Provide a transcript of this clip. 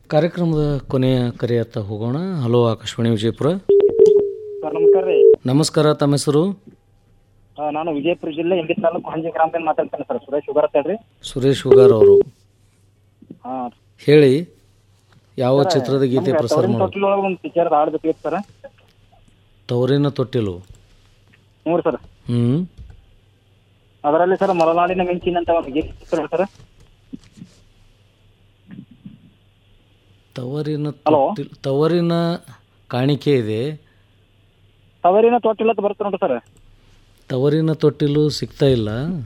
ಕಾರ್ಯಕ್ರಮದ ಕೊನೆಯ ಕರೆಯತ್ತ ಹೋಗೋಣ ಹಲೋ ಆಕಾಶವಾಣಿ ವಿಜಯಪುರ ಸರ್ ನಮಸ್ಕಾರ ರೀ ನಮಸ್ಕಾರ ತಮ್ಮ ಹೆಸರು ಆ, ನಾನು ವಿಜಯಪುರ ಜಿಲ್ಲೆ ಇಂಡಿ ತಾಲೂಕು ಹಂಜಿ ಗ್ರಾಮದಿಂದ ಮಾತಾಡ್ತೇನೆ ಸರ್ ಸುರೇಶ್ ಶುಗರ್ ಅಂತ ಹೇಳ್ರಿ ಸುರೇಶ್ ಹುಗಾರ್ ಅವರು ಹಾಂ ಹೇಳಿ ಯಾವ ಚಿತ್ರದ ಗೀತೆ ಪ್ರಸಾರ ಮಾಡೋದು ತೊಟ್ಟಿಲ್ ಒಳಗೆ ಒಂದು ಪಿಕ್ಚರ್ ಆಡ್ಬೇಕಿತ್ತು ಸರ್ ತವರಿನ ತೊಟ್ಟಿಲು ಹ್ಞೂ ಸರ್ ಹ್ಞೂ ಅದರಲ್ಲಿ ಸರ್ ಮಲೆನಾಡಿನ ಮಿಂಚಿನ ಅಂತ ಒಂದು ಗೀತೆ ಇತ್ತು ಸರ್ ತವರಿನ Hello? ತೊಟ್ಟಿಲು ತವರಿನ ಕಾಣಿಕೆ ಇದೆ ತವರಿನ ತೊಟ್ಟಿಲ್ ಅಂತ ಬರುತ್ತೆ ನೋಡಿ ಸರ್ ತವರಿನ ತೊಟ್ಟಿಲು ಸಿಗ್ತಾ ಇಲ್ಲ